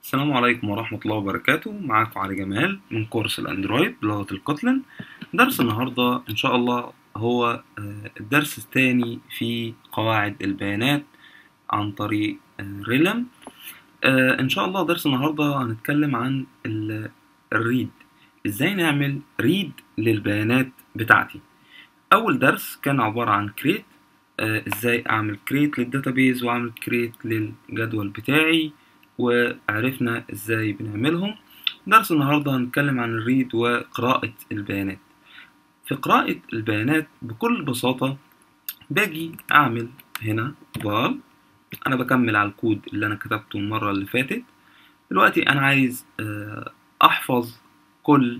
السلام عليكم ورحمة الله وبركاته معاكم علي جمال من كورس الأندرويد بلغة الكوتلين درس النهاردة إن شاء الله هو آه، الدرس الثاني في قواعد البيانات عن طريق ريلم إن شاء الله درس النهاردة هنتكلم عن الريد إزاي نعمل ريد للبيانات بتاعتي أول درس كان عبارة عن كريت إزاي أعمل كريت للداتابيز وأعمل كريت للجدول بتاعي وعرفنا ازاي بنعملهم درس النهاردة هنتكلم عن الريد وقراءة البيانات في قراءة البيانات بكل بساطة باجي اعمل هنا فال انا بكمل على الكود اللي انا كتبته المرة اللي فاتت دلوقتي انا عايز احفظ كل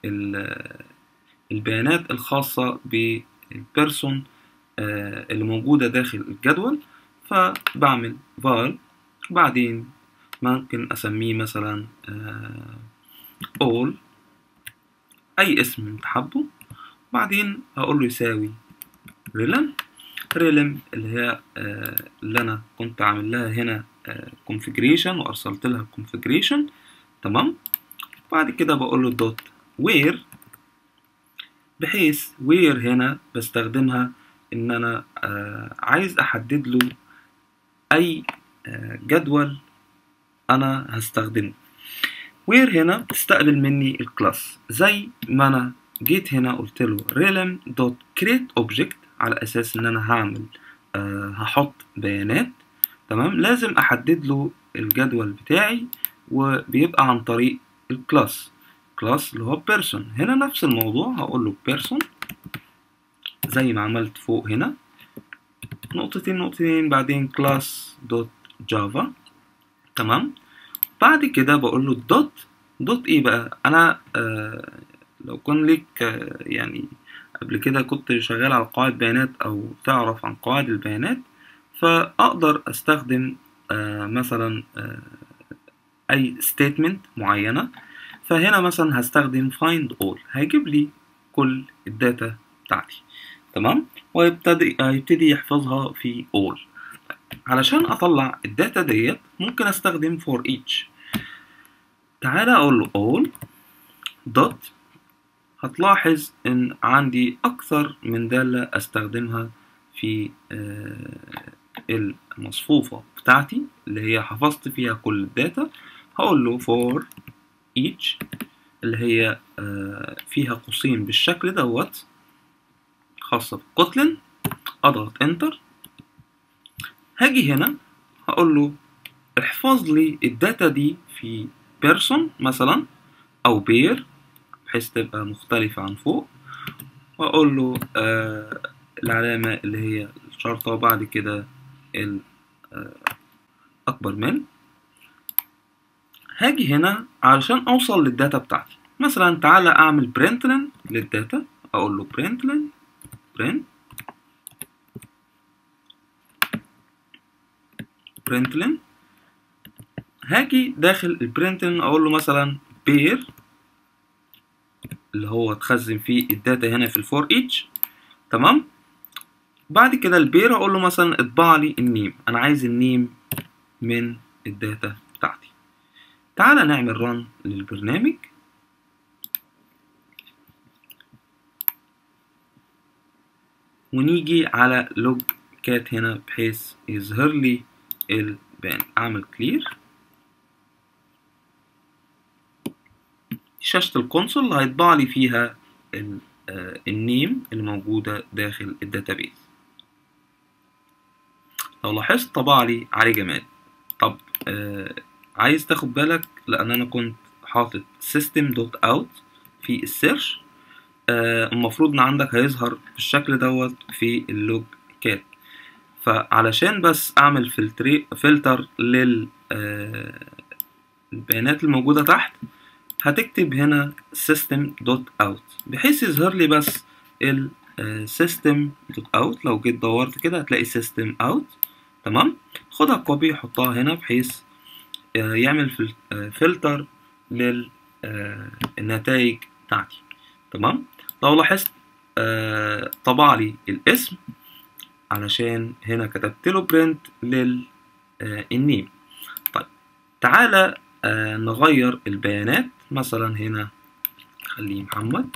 البيانات الخاصة بالبيرسون اللي موجودة داخل الجدول فبعمل فال بعدين ممكن أسميه مثلا all أي اسم انت حابه بعدين هقول له يساوي ريلم ريلم اللي هي اللي أنا كنت عامل لها هنا configuration وأرسلت لها configuration تمام بعد كده بقول له دوت where بحيث where هنا بستخدمها إن أنا عايز أحدد له أي جدول انا هستخدمه وير هنا بتستقبل مني الكلاس زي ما انا جيت هنا قلت له realm دوت create object على اساس ان انا هعمل أه هحط بيانات تمام لازم احدد له الجدول بتاعي وبيبقى عن طريق الكلاس كلاس اللي هو person هنا نفس الموضوع هقول له person زي ما عملت فوق هنا نقطتين نقطتين بعدين كلاس دوت جافا تمام بعد كده بقول له دوت دوت ايه بقى انا آه لو كان ليك آه يعني قبل كده كنت شغال على قواعد بيانات او تعرف عن قواعد البيانات فاقدر استخدم آه مثلا آه اي statement معينة فهنا مثلا هستخدم find all هيجيب لي كل الداتا بتاعتي تمام ويبتدي هيبتدي يحفظها في all علشان اطلع الداتا ديت ممكن استخدم for each تعالى اقول له all dot هتلاحظ ان عندي اكثر من دالة استخدمها في المصفوفة بتاعتي اللي هي حفظت فيها كل الداتا هقول له for each اللي هي فيها قوسين بالشكل دوت خاصة بالكوتلين اضغط انتر هاجي هنا هقول له احفظ لي الداتا دي في بيرسون مثلا او بير بحيث تبقى مختلفة عن فوق واقول له آه العلامة اللي هي الشرطة وبعد كده آه اكبر من هاجي هنا علشان اوصل للداتا بتاعتي مثلا تعالى اعمل برنتلن للداتا اقول له برنتلن برنت برنتلن هاجي داخل البرنتلن اقول له مثلا بير اللي هو تخزن فيه الداتا هنا في الفور ايتش تمام بعد كده البير اقول له مثلا اطبع لي النيم انا عايز النيم من الداتا بتاعتي تعالى نعمل ران للبرنامج ونيجي على لوج كات هنا بحيث يظهر لي البيان اعمل كلير شاشة الكونسول هيطبع لي فيها النيم الموجودة داخل الداتابيز لو لاحظت طبع لي علي جمال طب آه عايز تاخد بالك لان انا كنت حاطط system dot out في السيرش آه المفروض ان عندك هيظهر بالشكل دوت في اللوج كات فعلشان بس اعمل فلتري فلتر لل البيانات الموجودة تحت هتكتب هنا system.out بحيث يظهر لي بس ال system.out لو جيت دورت كده هتلاقي system out تمام خدها كوبي حطها هنا بحيث يعمل فلتر للنتائج بتاعتي تمام لو لاحظت طبع لي الاسم علشان هنا كتبت له برنت للنيم طيب تعالى آه نغير البيانات مثلا هنا خليه محمد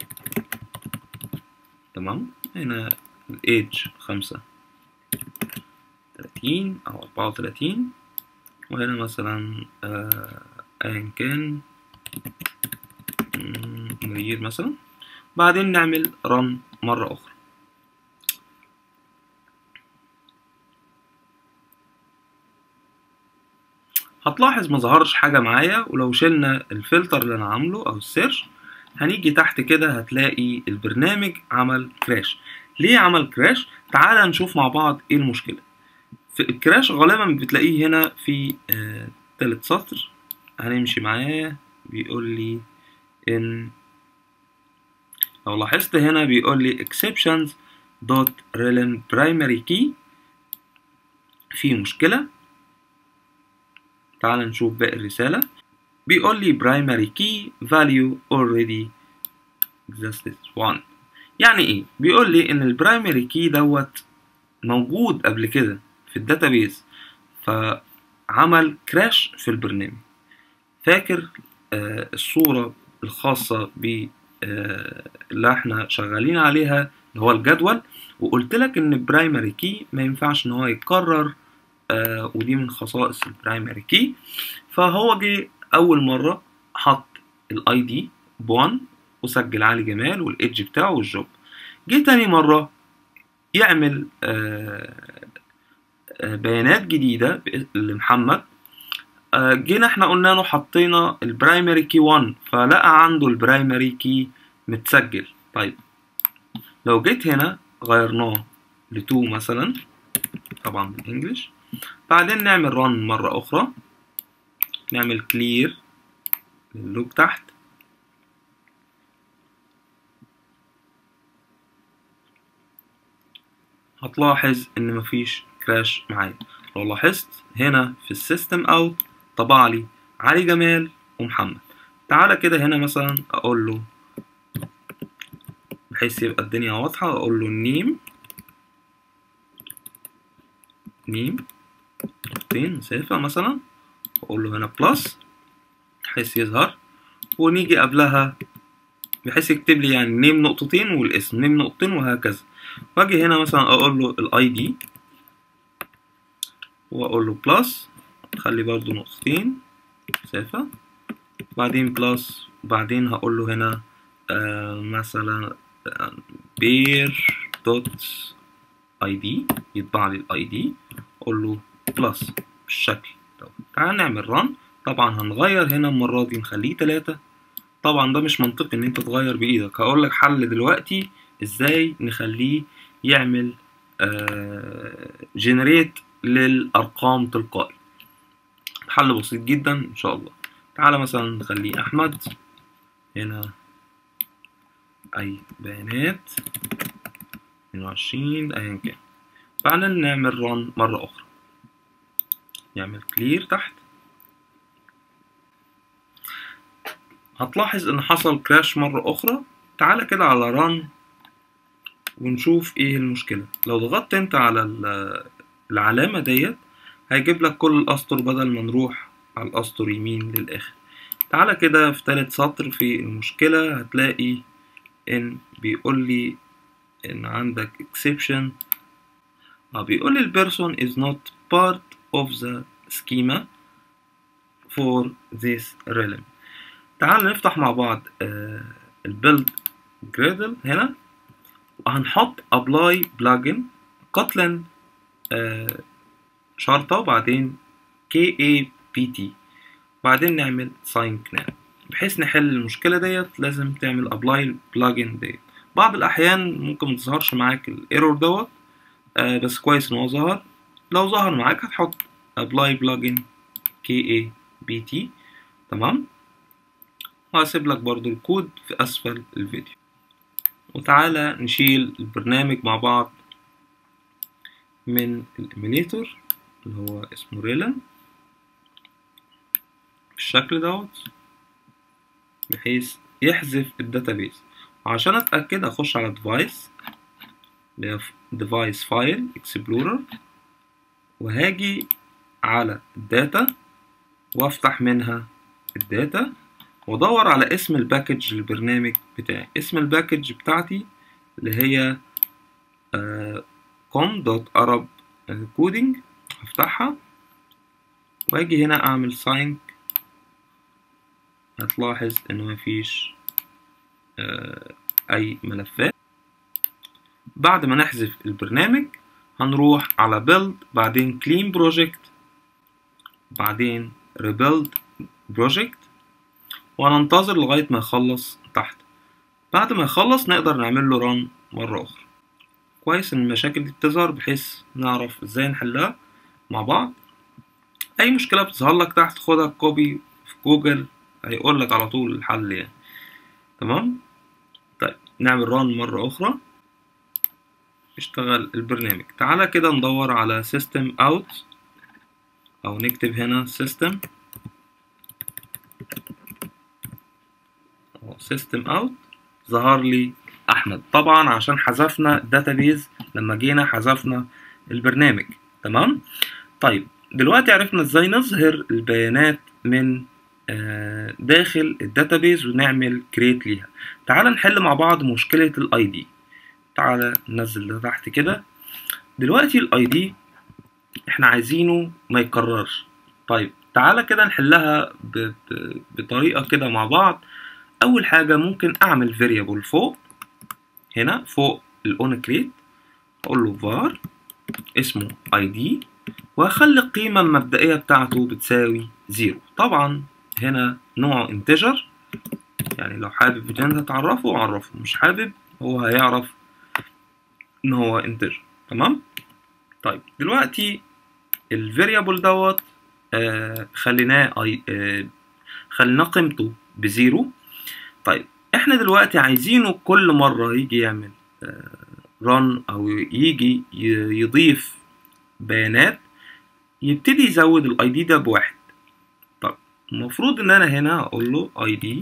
تمام هنا الايدج خمسة تلاتين أو أربعة وتلاتين وهنا مثلا آه، أيا كان مم، مدير مثلا بعدين نعمل رن مرة أخرى هتلاحظ ما ظهرش حاجة معايا ولو شلنا الفلتر اللي أنا عامله أو السيرش هنيجي تحت كده هتلاقي البرنامج عمل كراش ليه عمل كراش؟ تعال نشوف مع بعض ايه المشكلة في الكراش غالبا بتلاقيه هنا في آه تالت سطر هنمشي معاه بيقول لي ان لو لاحظت هنا بيقول لي exceptions dot realm primary key في مشكلة تعال نشوف باقي الرسالة بيقول لي primary key value already exists one يعني ايه بيقول لي ان البرايمري كي دوت موجود قبل كده في الداتابيز فعمل كراش في البرنامج فاكر آه الصورة الخاصة ب آه اللي احنا شغالين عليها اللي هو الجدول وقلت لك ان البرايمري كي ما ينفعش ان هو يتكرر آه ودي من خصائص البرايمري كي فهو جه اول مرة حط الاي دي بوان وسجل علي جمال والايدج بتاعه والجوب جه تاني مرة يعمل آه آه بيانات جديدة لمحمد آه جينا احنا قلنا له حطينا البرايمري كي 1 فلقى عنده البرايمري كي متسجل طيب لو جيت هنا غيرناه ل 2 مثلا طبعا بالانجلش بعدين نعمل رن مرة أخرى نعمل كلير للوج تحت هتلاحظ ان مفيش كراش معايا لو لاحظت هنا في السيستم اوت طبع لي علي جمال ومحمد تعالى كده هنا مثلا اقول له بحيث يبقى الدنيا واضحة اقول له نيم نيم نقطتين مسافة مثلا واقول له هنا بلس بحيث يظهر ونيجي قبلها بحيث يكتب لي يعني نيم نقطتين والاسم نيم نقطتين وهكذا واجي هنا مثلا اقول له الاي دي واقول له بلس خلي برضو نقطتين مسافة بعدين بلس بعدين هقول له هنا آه مثلا بير دوت اي دي يطبع لي الاي دي اقول له بلس بالشكل ده تعال نعمل ران طبعا هنغير هنا المرة دي نخليه تلاتة طبعا ده مش منطقي ان انت تغير بايدك هقول لك حل دلوقتي ازاي نخليه يعمل جنريت للارقام تلقائي حل بسيط جدا ان شاء الله تعالى مثلا نخليه احمد هنا اي بيانات 22 ايا كان بعدين نعمل رن مرة اخرى نعمل كلير تحت هتلاحظ ان حصل كراش مرة اخرى تعالى كده على ران ونشوف ايه المشكلة لو ضغطت انت على العلامة ديت هيجيب لك كل الاسطر بدل ما نروح على الاسطر يمين للاخر تعالى كده في تالت سطر في المشكلة هتلاقي ان بيقول لي ان عندك exception اه بيقول لي البيرسون is not part of the schema for this realm تعال نفتح مع بعض آه البيلد جريدل هنا وهنحط ابلاي بلجن كوتلين آه شرطة وبعدين كي اي بي تي بعدين نعمل ساين كناب بحيث نحل المشكلة ديت لازم تعمل ابلاي بلجن ديت بعض الأحيان ممكن متظهرش معاك الايرور دوت آه بس كويس ان هو ظهر لو ظهر معاك هتحط ابلاي بلجن كي اي بي تي تمام وهسيب لك برضو الكود في أسفل الفيديو وتعالى نشيل البرنامج مع بعض من الإيميليتور اللي هو اسمه ريلن بالشكل دوت بحيث يحذف الداتابيز وعشان أتأكد أخش على ديفايس اللي هي ديفايس فايل اكسبلورر وهاجي على الداتا وافتح منها الداتا وادور على اسم الباكج البرنامج بتاعي اسم الباكج بتاعتي اللي هي com.arab coding هفتحها واجي هنا اعمل ساينك هتلاحظ ان مفيش آه اي ملفات بعد ما نحذف البرنامج هنروح على build بعدين clean project بعدين rebuild project وهننتظر لغاية ما يخلص تحت بعد ما يخلص نقدر نعمل له run مرة أخرى كويس إن المشاكل دي بتظهر بحيث نعرف ازاي نحلها مع بعض أي مشكلة بتظهر لك تحت خدها كوبي في جوجل هيقول لك على طول الحل يعني تمام طيب نعمل run مرة أخرى اشتغل البرنامج تعالى كده ندور على system out او نكتب هنا system system out ظهر لي احمد طبعا عشان حذفنا database لما جينا حذفنا البرنامج تمام طيب دلوقتي عرفنا ازاي نظهر البيانات من داخل الداتابيز ونعمل كريت ليها تعال نحل مع بعض مشكلة الاي دي تعالى ننزل ده تحت كده دلوقتي الاي دي احنا عايزينه ما يكررش طيب تعالى كده نحلها ب... ب... بطريقة كده مع بعض اول حاجة ممكن اعمل variable فوق هنا فوق الاون كريت اقول له var اسمه id وهخلي القيمة المبدئية بتاعته بتساوي زيرو طبعا هنا نوعه integer يعني لو حابب ان انت تعرفه عرفه مش حابب هو هيعرف ان هو integer تمام طيب دلوقتي الفاريبل دوت آه خليناه آه خليناه قيمته بزيرو طيب احنا دلوقتي عايزينه كل مرة يجي يعمل آه run او يجي يضيف بيانات يبتدي يزود الاي دي ده بواحد طب المفروض ان انا هنا اقول له اي دي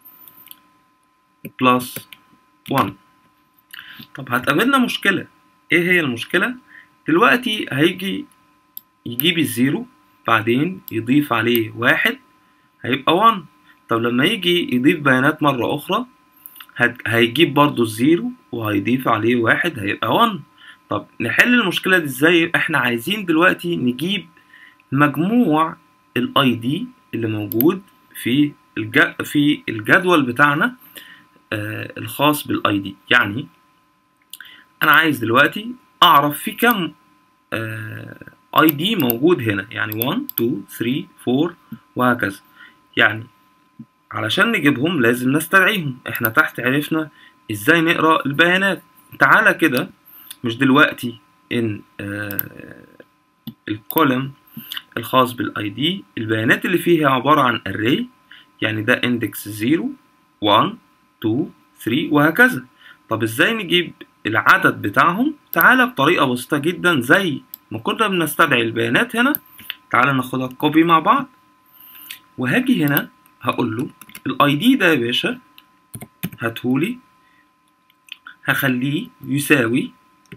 بلس 1 طب هتقابلنا مشكلة ايه هي المشكلة دلوقتي هيجي يجيب الزيرو بعدين يضيف عليه واحد هيبقى 1 طب لما يجي يضيف بيانات مرة أخرى هيجيب برضو الزيرو وهيضيف عليه واحد هيبقى 1 طب نحل المشكلة دي ازاي احنا عايزين دلوقتي نجيب مجموع الاي دي اللي موجود في الج... في الجدول بتاعنا آه الخاص بالاي دي يعني انا عايز دلوقتي اعرف في كم اي دي موجود هنا يعني 1 2 3 4 وهكذا يعني علشان نجيبهم لازم نستدعيهم احنا تحت عرفنا ازاي نقرا البيانات تعالى كده مش دلوقتي ان آه الكولم الخاص بالاي دي البيانات اللي فيه عبارة عن array يعني ده index 0 1 2 3 وهكذا طب ازاي نجيب العدد بتاعهم تعالى بطريقة بسيطة جدا زي ما كنا بنستدعي البيانات هنا تعالى ناخدها كوبي مع بعض وهاجي هنا هقول له الاي دي ده يا باشا هاتهولي هخليه يساوي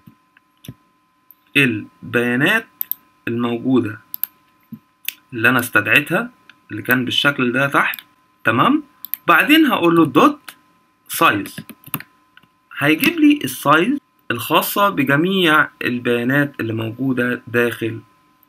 البيانات الموجودة اللي أنا استدعيتها اللي كان بالشكل ده تحت تمام بعدين هقول له دوت سايز هيجيب لي السايز الخاصة بجميع البيانات اللي موجودة داخل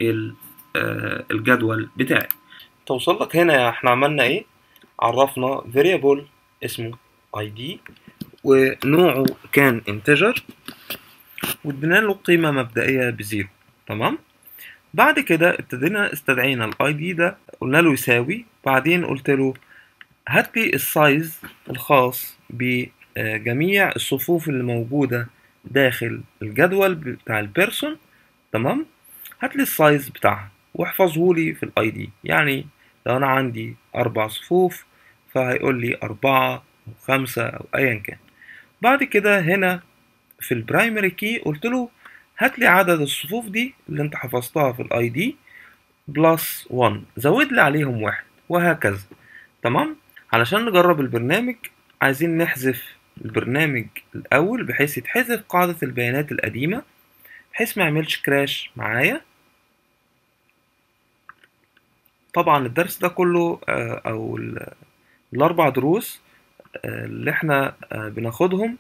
الجدول بتاعي توصل لك هنا احنا عملنا ايه عرفنا variable اسمه id ونوعه كان integer وادينا له قيمة مبدئية بزيرو تمام بعد كده ابتدينا استدعينا الاي دي ده قلنا له يساوي بعدين قلت له هات لي السايز الخاص بجميع الصفوف اللي موجودة داخل الجدول بتاع البيرسون تمام هات لي السايز بتاعها واحفظه لي في الاي دي يعني لو انا عندي اربع صفوف فهيقول لي اربعة او خمسة او ايا كان بعد كده هنا في البرايمري كي قلت له هات لي عدد الصفوف دي اللي انت حفظتها في الاي دي بلس 1 زود لي عليهم واحد وهكذا تمام علشان نجرب البرنامج عايزين نحذف البرنامج الاول بحيث يتحذف قاعدة البيانات القديمة بحيث ما يعملش كراش معايا طبعا الدرس ده كله آه، او ال- الاربع دروس آه، اللي احنا آه، بناخدهم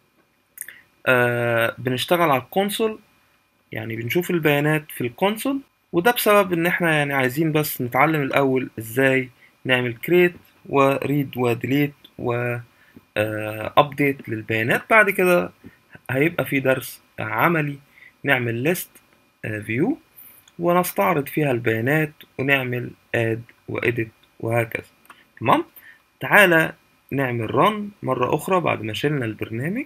آه، بنشتغل على الكونسول يعني بنشوف البيانات في الكونسول وده بسبب ان احنا يعني عايزين بس نتعلم الاول ازاي نعمل كريت وريد وديليت و ابديت للبيانات بعد كده هيبقى في درس عملي نعمل ليست فيو ونستعرض فيها البيانات ونعمل اد واديت وهكذا تمام تعالى نعمل رن مرة أخرى بعد ما شلنا البرنامج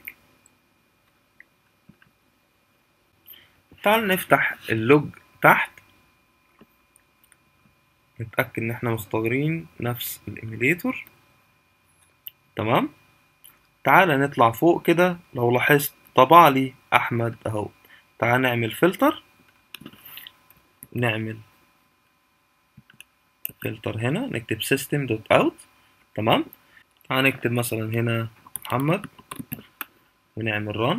تعال نفتح اللوج تحت نتأكد إن احنا مختارين نفس الإيميليتور تمام تعالى نطلع فوق كده لو لاحظت طبع لي أحمد أهو تعال نعمل فلتر نعمل فلتر هنا نكتب system dot out تمام تعال نكتب مثلا هنا محمد ونعمل run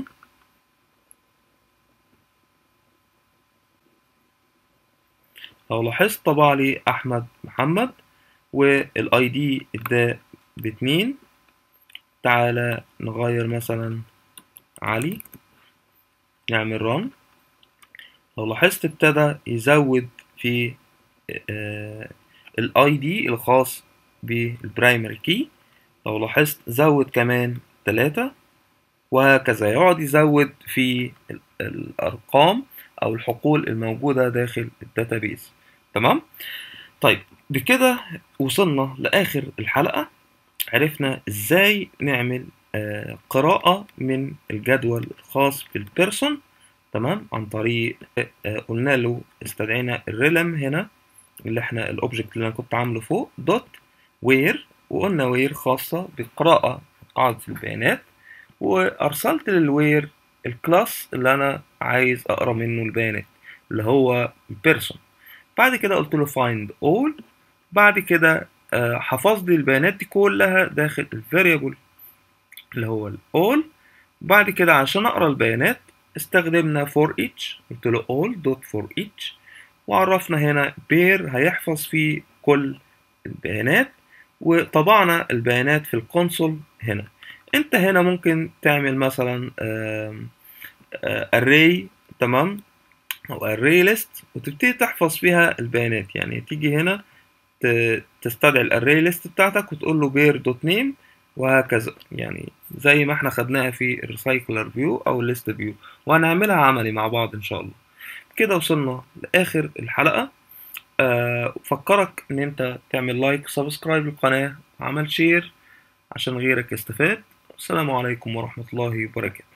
لو لاحظت طبع لي احمد محمد والاي دي اداه باتنين تعالى نغير مثلا علي نعمل رن لو لاحظت ابتدى يزود في الاي دي الخاص بالبرايمري كي لو لاحظت زود كمان تلاتة وهكذا يقعد يزود في ال- الأرقام أو الحقول الموجودة داخل الداتابيز تمام؟ طيب بكده وصلنا لآخر الحلقة عرفنا إزاي نعمل آه، قراءة من الجدول الخاص بالبيرسون تمام عن طريق آه، آه، قلنا له استدعينا الريلم هنا اللي احنا الاوبجكت اللي انا كنت عامله فوق دوت وير وقلنا وير خاصة بقراءة قاعدة البيانات وارسلت للوير الكلاس اللي انا عايز اقرا منه البيانات اللي هو البيرسون بعد كده قلت له find all بعد كده آه، حفظ لي البيانات دي كلها داخل الفاريبل اللي هو ال all بعد كده عشان اقرا البيانات استخدمنا for each قلت له all dot for each وعرفنا هنا بير هيحفظ فيه كل البيانات وطبعنا البيانات في الكونسول هنا انت هنا ممكن تعمل مثلا آم، آه، array تمام او array list وتبتدي تحفظ فيها البيانات يعني تيجي هنا ت- تستدعي الاري ليست بتاعتك وتقول له بير دوت نيم وهكذا يعني زي ما احنا خدناها في الريسايكلر فيو او الليست فيو وهنعملها عملي مع بعض ان شاء الله كده وصلنا لاخر الحلقه أه فكرك ان انت تعمل لايك وسبسكرايب للقناه وعمل شير عشان غيرك يستفاد السلام عليكم ورحمه الله وبركاته